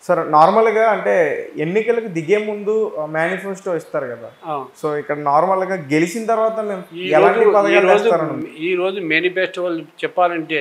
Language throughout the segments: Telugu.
సార్ నార్మల్గా అంటే ఎన్నికలకు దిగే ముందు మేనిఫెస్టో ఇస్తారు కదా ఆ. సో ఇక్కడ నార్మల్గా గెలిచిన తర్వాత మేము ఈ ఎలాంటి రోజు ఈ పథకాలు రోజు తెస్తారని ఈ రోజు మేనిఫెస్టో వాళ్ళు చెప్పాలంటే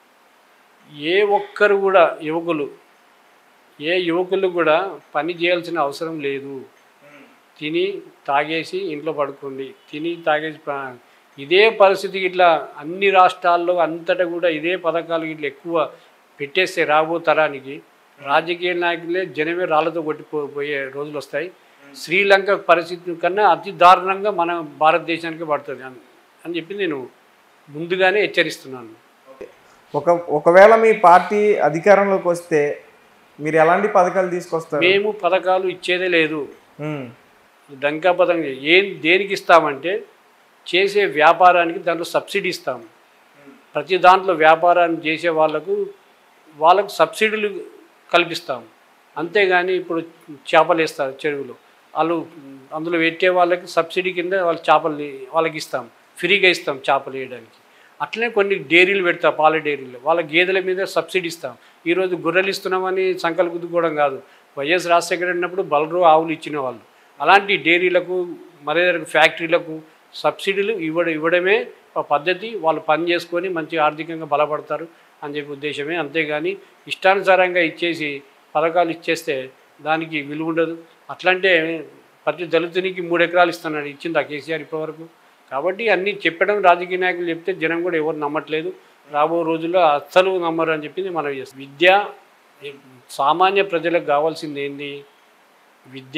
ఏ ఒక్కరు కూడా యువకులు ఏ యువకులు కూడా పని చేయాల్సిన అవసరం లేదు తిని తాగేసి ఇంట్లో పడుకోండి తిని తాగేసి ప్రా- ఇదే పరిస్థితి ఇట్లా అన్ని రాష్ట్రాల్లో అంతటా కూడా ఇదే పథకాలు ఇట్లా ఎక్కువ పెట్టేస్తే రాబో తరానికి రాజకీయ నాయకులే జనమే రాళ్ళతో కొట్టిపోయే రోజులు వస్తాయి శ్రీలంక పరిస్థితి కన్నా అతి దారుణంగా మన భారతదేశానికి పడుతుంది అని అని చెప్పి నేను ముందుగానే హెచ్చరిస్తున్నాను ఒక ఒకవేళ మీ పార్టీ అధికారంలోకి వస్తే మీరు ఎలాంటి పథకాలు తీసుకొస్తారు మేము పథకాలు ఇచ్చేదే లేదు ఉమ్, డంకా పథకం ఏం దేనికి ఇస్తామంటే చేసే వ్యాపారానికి దాంట్లో సబ్సిడీ ఇస్తాము ప్రతి దాంట్లో వ్యాపారాన్ని చేసే వాళ్ళకు వాళ్ళకు సబ్సిడీలు కల్పిస్తాము అంతేగాని ఇప్పుడు చేపలు వేస్తారు చెరువులో వాళ్ళు అందులో పెట్టే వాళ్ళకి సబ్సిడీ కింద వాళ్ళు చేపలు వాళ్ళకి ఇస్తాం ఫ్రీగా ఇస్తాం చేపలు వేయడానికి అట్లనే కొన్ని డైరీలు పెడతాం పాల డైరీలు వాళ్ళ గేదెల మీద సబ్సిడీ ఇస్తాం ఈరోజు గొర్రెలు ఇస్తున్నామని సంకల్ గుద్దుకోవడం కాదు వైఎస్ రాజశేఖర్ ఉన్నప్పుడు బలరు ఆవులు ఇచ్చిన వాళ్ళు అలాంటి డైరీలకు మరే ఫ్యాక్టరీలకు సబ్సిడీలు ఇవ్వడం ఇవ్వడమే ఒక పద్ధతి వాళ్ళు పని చేసుకొని మంచి ఆర్థికంగా బలపడతారు అని చెప్పి ఉద్దేశమే అంతేగాని ఇష్టానుసారంగా ఇచ్చేసి పథకాలు ఇచ్చేస్తే దానికి విలువ ఉండదు అట్లంటే ప్రతి దళితునికి మూడు ఎకరాలు ఇస్తున్నాడు ఇచ్చింది ఆ కేసీఆర్ ఇప్పటివరకు కాబట్టి అన్నీ చెప్పడం రాజకీయ నాయకులు చెప్తే జనం కూడా ఎవరు నమ్మట్లేదు రాబో రోజుల్లో అస్సలు నమ్మరు అని చెప్పింది మనం చేస్తాం విద్య సామాన్య ప్రజలకు కావాల్సింది ఏంది విద్య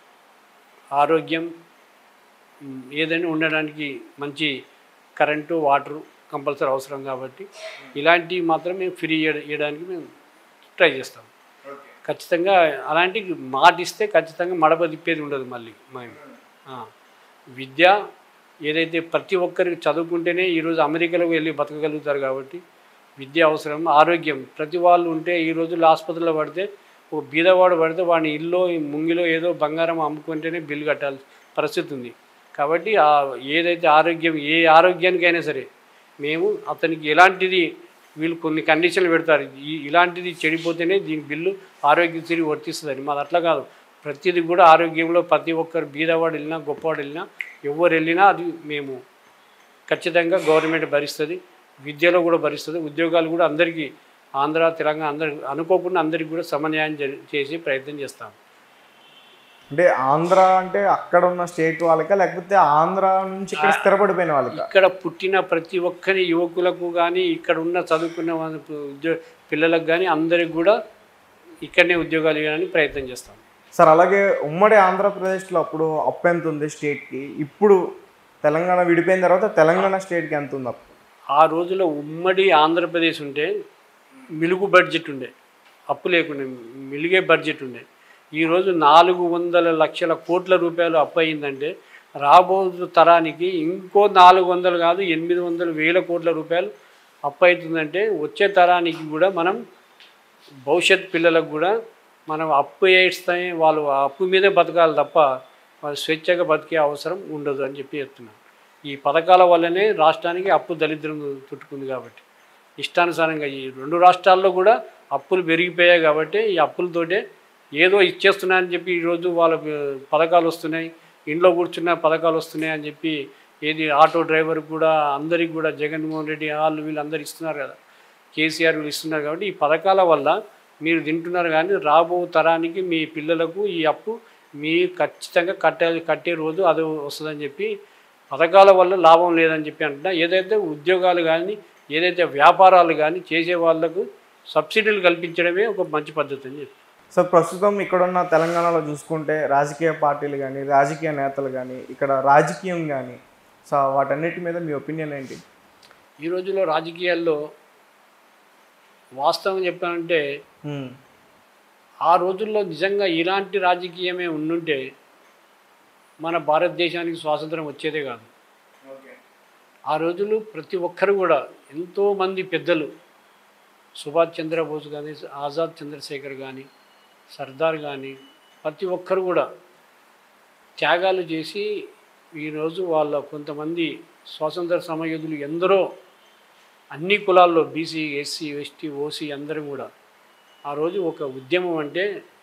ఆరోగ్యం ఉమ్, ఏదైనా ఉండడానికి మంచి కరెంటు వాటరు కంపల్సరీ అవసరం కాబట్టి ఇలాంటివి మాత్రం మేము ఫ్రీ ఇయ్య- ఇవ్వడానికి మేము ట్రై చేస్తాం ఖచ్చితంగా అలాంటి మాట ఇస్తే ఖచ్చితంగా మడప తిప్పేది ఉండదు మళ్ళీ మేము ఆ. విద్య ఏదైతే ప్రతి ఒక్కరికి చదువుకుంటేనే ఈరోజు అమెరికాలో వెళ్ళి బతకగలుగుతారు కాబట్టి విద్య అవసరం ఆరోగ్యం ప్రతి వాళ్ళు ఉంటే ఈ రోజుల్లో ఆసుపత్రిలో పడితే ఒక బీదవాడు పడితే వాడిని ఇల్లు ముంగిలో ఏదో బంగారం అమ్ముకుంటేనే బిల్లు కట్టాల్సి పరిస్థితి ఉంది కాబట్టి ఆ ఏదైతే ఆరోగ్యం ఏ ఆరోగ్యానికైనా సరే మేము అతనికి ఎలాంటిది వీళ్ళు కొన్ని కండిషన్లు పెడతారు ఈ ఇలాంటిది చెడిపోతేనే దీని బిల్లు ఆరోగ్యశ్రీ వర్తిస్తుందని మాది అట్లా కాదు ప్రతిదీ కూడా ఆరోగ్యంలో ప్రతి ఒక్కరు బీదవాడు వెళ్ళినా గొప్పవాడు వెళ్ళినా ఎవరు వెళ్ళినా అది మేము ఖచ్చితంగా గవర్నమెంట్ భరిస్తుంది విద్యలో కూడా భరిస్తుంది ఉద్యోగాలు కూడా అందరికీ ఆంధ్ర తెలంగాణ అందరికి అనుకోకుండా అందరికీ కూడా సమన్యాయం జరి- చేసి ప్రయత్నం చేస్తాం అంటే ఆంధ్ర అంటే అక్కడ ఉన్న స్టేట్ వాళ్ళకా లేకపోతే ఆంధ్ర నుంచి ఇక్కడ స్థిరపడిపోయిన వాళ్ళకా ఇక్కడ పుట్టిన ప్రతి ఒక్కరి యువకులకు కానీ ఇక్కడ ఉన్న చదువుకున్న వాళ్ళ ఉద్యో పిల్లలకు కానీ అందరికి కూడా ఇక్కడనే ఉద్యోగాలు ఇవ్వడానికి ప్రయత్నం చేస్తాం సార్ అలాగే ఉమ్మడి ఆంధ్రప్రదేశ్లో అప్పుడు అప్పు ఎంత ఉంది స్టేట్కి ఇప్పుడు తెలంగాణ విడిపోయిన తర్వాత తెలంగాణ స్టేట్కి ఎంత ఉంది అప్పు ఆ రోజులో ఉమ్మడి ఆంధ్రప్రదేశ్ ఉంటే మిలుగు బడ్జెట్ ఉండే అప్పు లేకుండే మిలిగే బడ్జెట్ ఉండే ఈరోజు నాలుగు వందల లక్షల కోట్ల రూపాయలు అప్పు అయిందంటే రాబో తరానికి ఇంకో నాలుగు వందలు కాదు ఎనిమిది వందల వేల కోట్ల రూపాయలు అప్పు అవుతుందంటే వచ్చే తరానికి కూడా మనం భవిష్యత్ పిల్లలకు కూడా మనం అప్పు వేస్తే వాళ్ళు ఆ అప్పు మీదే బతకాలి తప్ప వాళ్ళు స్వేచ్ఛగా బతికే అవసరం ఉండదు అని చెప్పి చెప్తున్నాను ఈ పథకాల వల్లనే రాష్ట్రానికి అప్పు దరిద్రం చుట్టుకుంది కాబట్టి ఇష్టానుసారంగా ఈ రెండు రాష్ట్రాల్లో కూడా అప్పులు పెరిగిపోయాయి కాబట్టి ఈ అప్పులతోటే ఏదో ఇచ్చేస్తున్నాయని చెప్పి ఈరోజు వాళ్ళ పథకాలు వస్తున్నాయి ఇంట్లో కూర్చున్న పథకాలు వస్తున్నాయి అని చెప్పి ఏది ఆటో డ్రైవర్ కూడా అందరికి కూడా జగన్మోహన్ రెడ్డి వాళ్ళు వీళ్ళు అందరు ఇస్తున్నారు కదా కేసీఆర్ వీళ్ళు ఇస్తున్నారు కాబట్టి ఈ పథకాల వల్ల మీరు తింటున్నారు కానీ రాబో తరానికి మీ పిల్లలకు ఈ అప్పు మీ ఖచ్చితంగా కట్టే కట్టే రోజు అది వస్తుందని చెప్పి పథకాల వల్ల లాభం లేదని చెప్పి అంటున్నా ఏదైతే ఉద్యోగాలు కానీ ఏదైతే వ్యాపారాలు కానీ చేసే వాళ్ళకు సబ్సిడీలు కల్పించడమే ఒక మంచి పద్ధతి అని చెప్పి సార్ ప్రస్తుతం ఇక్కడున్న తెలంగాణలో చూసుకుంటే రాజకీయ పార్టీలు కానీ రాజకీయ నేతలు కానీ ఇక్కడ రాజకీయం కానీ సో వాటన్నిటి మీద మీ ఒపీనియన్ ఏంటి ఈ రోజుల్లో రాజకీయాల్లో వాస్తవం చెప్పాలంటే హ్మ్. ఆ రోజుల్లో నిజంగా ఇలాంటి రాజకీయమే ఉండుంటే మన భారతదేశానికి స్వాతంత్రం వచ్చేదే కాదు ఆ రోజులు ప్రతి ఒక్కరు కూడా ఎంతోమంది పెద్దలు సుభాష్ చంద్రబోస్ కానీ ఆజాద్ చంద్రశేఖర్ కానీ సర్దార్ కానీ ప్రతి ఒక్కరు కూడా త్యాగాలు చేసి ఈరోజు వాళ్ళ కొంతమంది స్వాతంత్ర సమయోధులు ఎందరో అన్ని కులాల్లో బీసీ ఎస్సీ ఎస్టీ ఓసీ అందరూ కూడా ఆ రోజు ఒక ఉద్యమం అంటే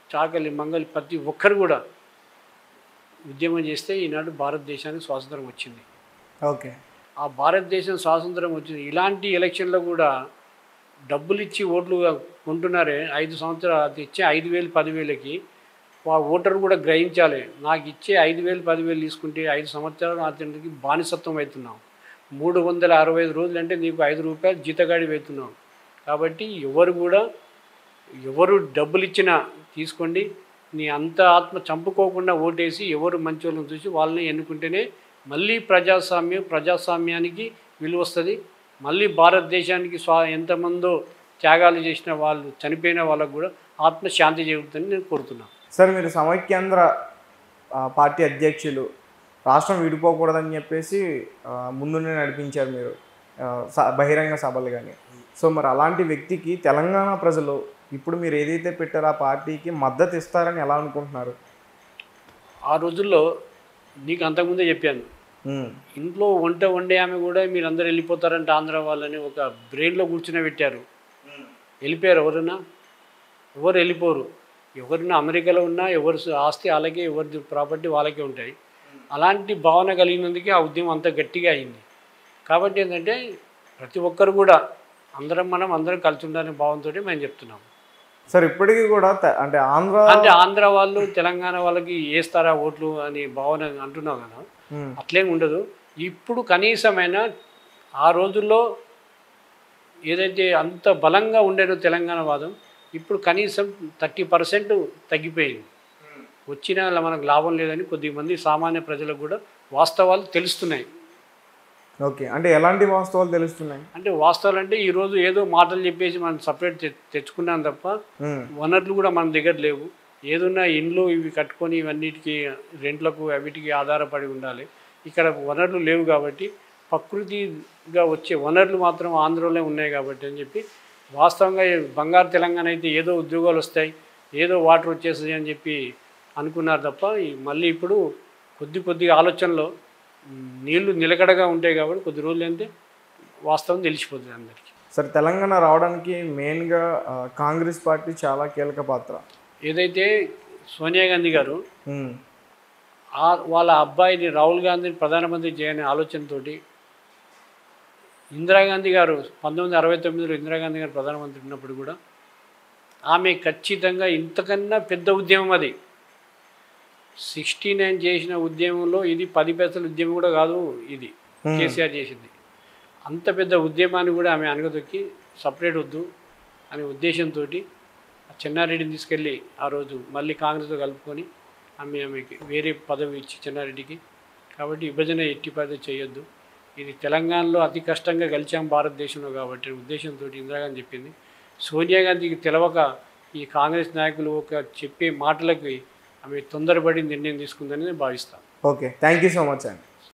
చాకలి మంగలి ప్రతి ఒక్కరు కూడా ఉద్యమం చేస్తే ఈనాడు భారతదేశానికి స్వాతంత్రం వచ్చింది ఓకే ఆ భారతదేశం స్వాతంత్రం వచ్చింది ఇలాంటి ఎలక్షన్లో కూడా డబ్బులు ఇచ్చి ఓట్లు కొంటున్నారే ఐదు సంవత్సరాలు అది ఇచ్చే ఐదు వేలు పదివేలకి ఆ ఓటర్ కూడా గ్రహించాలి నాకు ఇచ్చే ఐదు వేలు పదివేలు తీసుకుంటే ఐదు సంవత్సరాలు అతనికి బానిసత్వం అవుతున్నాం మూడు వందల అరవై ఐదు రోజులు అంటే నీకు ఐదు రూపాయలు జీతగాడి అవుతున్నాం కాబట్టి ఎవరు కూడా ఎవరు డబ్బులు ఇచ్చినా తీసుకోండి నీ అంత ఆత్మ చంపుకోకుండా ఓటేసి ఎవరు మంచి వాళ్ళని చూసి వాళ్ళని ఎన్నుకుంటేనే మళ్ళీ ప్రజాస్వామ్యం ప్రజాస్వామ్యానికి విలువ వస్తుంది మళ్ళీ భారతదేశానికి స్వా ఎంతమందో త్యాగాలు చేసిన వాళ్ళు చనిపోయిన వాళ్ళకు కూడా ఆత్మశాంతి చేరుతుందని నేను కోరుతున్నాను సార్ మీరు సమైక్యాంధ్ర ఆ, పార్టీ అధ్యక్షులు రాష్ట్రం విడిపోకూడదని చెప్పేసి ఆ, ముందునే నడిపించారు మీరు ఆ, స- బహిరంగ సభలు కానీ సో మరి అలాంటి వ్యక్తికి తెలంగాణ ప్రజలు ఇప్పుడు మీరు ఏదైతే పెట్టారో ఆ పార్టీకి మద్దతు ఇస్తారని ఎలా అనుకుంటున్నారు ఆ రోజుల్లో నీకు అంతకుముందే చెప్పాను ఉమ్, ఇంట్లో వంట వండే ఆమె కూడా మీరు అందరు వెళ్ళిపోతారంటే ఆంధ్ర వాళ్ళని ఒక బ్రెయిన్లో కూర్చుని పెట్టారు వెళ్ళిపోయారు ఎవరన్నా ఎవరు వెళ్ళిపోరు ఎవరిన అమెరికాలో ఉన్నా ఎవరి ఆస్తి వాళ్ళకే ఎవరి ప్రాపర్టీ వాళ్ళకే ఉంటాయి అలాంటి భావన కలిగినందుకే ఆ ఉద్యమం అంత గట్టిగా అయింది కాబట్టి ఏంటంటే ప్రతి ఒక్కరు కూడా అందరం మనం అందరం కలిసి ఉండాలనే భావంతో మేము చెప్తున్నాం సార్ ఇప్పటికీ కూడా తె- అంటే ఆంధ్ర అంటే ఆంధ్ర వాళ్ళు తెలంగాణ వాళ్ళకి వేస్తారా ఓట్లు అని భావన అంటున్నాం కదా ఉమ్, అట్లేం ఉండదు ఇప్పుడు కనీసమైన ఆ రోజుల్లో ఏదైతే అంత బలంగా ఉండేదో తెలంగాణ వాదం ఇప్పుడు కనీసం థర్టీ పర్సెంట్ తగ్గిపోయింది వచ్చినా మనకు లాభం లేదని కొద్దిమంది సామాన్య ప్రజలకు కూడా వాస్తవాలు తెలుస్తున్నాయి ఓకే అంటే ఎలాంటి వాస్తవాలు తెలుస్తున్నాయి అంటే వాస్తవాలు అంటే ఈరోజు ఏదో మాటలు చెప్పేసి మనం సపరేట్ తె తెచ్చుకున్నాం తప్ప ఉమ్, వనరులు కూడా మన దగ్గర లేవు ఏదున్నా ఇండ్లు ఇవి కట్టుకొని ఇవన్నిటికి రెంట్లకు అవిటికి ఆధారపడి ఉండాలి ఇక్కడ వనరులు లేవు కాబట్టి ప్రకృతిగా వచ్చే వనరులు మాత్రం ఆంధ్రలో ఉన్నాయి కాబట్టి అని చెప్పి వాస్తవంగా ఈ బంగారు తెలంగాణ అయితే ఏదో ఉద్యోగాలు వస్తాయి ఏదో వాటర్ వచ్చేస్తుంది అని చెప్పి అనుకున్నారు తప్ప ఈ మళ్ళీ ఇప్పుడు కొద్ది కొద్దిగా ఆలోచనలో మ్, నీళ్లు నిలకడగా ఉంటాయి కాబట్టి కొద్ది రోజులు అంటే వాస్తవం తెలిసిపోతుంది అందరికీ సార్ తెలంగాణ రావడానికి మెయిన్గా ఆ, కాంగ్రెస్ పార్టీ చాలా కీలక పాత్ర ఏదైతే సోనియా గాంధీ గారు ఉమ్, ఆ వాళ్ళ అబ్బాయిని రాహుల్ గాంధీని ప్రధానమంత్రి చేయని ఆలోచనతోటి ఇందిరాగాంధీ గారు పంతొమ్మిది వందల అరవై తొమ్మిదిలో ఇందిరాగాంధీ గారు ప్రధానమంత్రి ఉన్నప్పుడు కూడా ఆమె ఖచ్చితంగా ఇంతకన్నా పెద్ద ఉద్యమం అది సిక్స్టీ నైన్ చేసిన ఉద్యమంలో ఇది పది పైసల ఉద్యమం కూడా కాదు ఇది Hmm. కేసీఆర్ చేసింది అంత పెద్ద ఉద్యమాన్ని కూడా ఆమె అనగదొక్కి సపరేట్ వద్దు అనే ఉద్దేశంతో చెన్నారెడ్డిని తీసుకెళ్ళి ఆ రోజు మళ్ళీ కాంగ్రెస్లో కలుపుకొని ఆమె ఆమెకి వేరే పదవి ఇచ్చి చెన్నారెడ్డికి కాబట్టి విభజన ఎట్టి పదవి చేయొద్దు ఇది తెలంగాణలో అతి కష్టంగా గెలిచాం భారతదేశంలో కాబట్టి అనే ఉద్దేశంతో ఇందిరాగాంధీ చెప్పింది సోనియా గాంధీకి తెలవక ఈ కాంగ్రెస్ నాయకులు ఒక చెప్పే మాటలకి ఆమె తొందరపడి నిర్ణయం తీసుకుందని నేను భావిస్తాను okay thank you so much అండి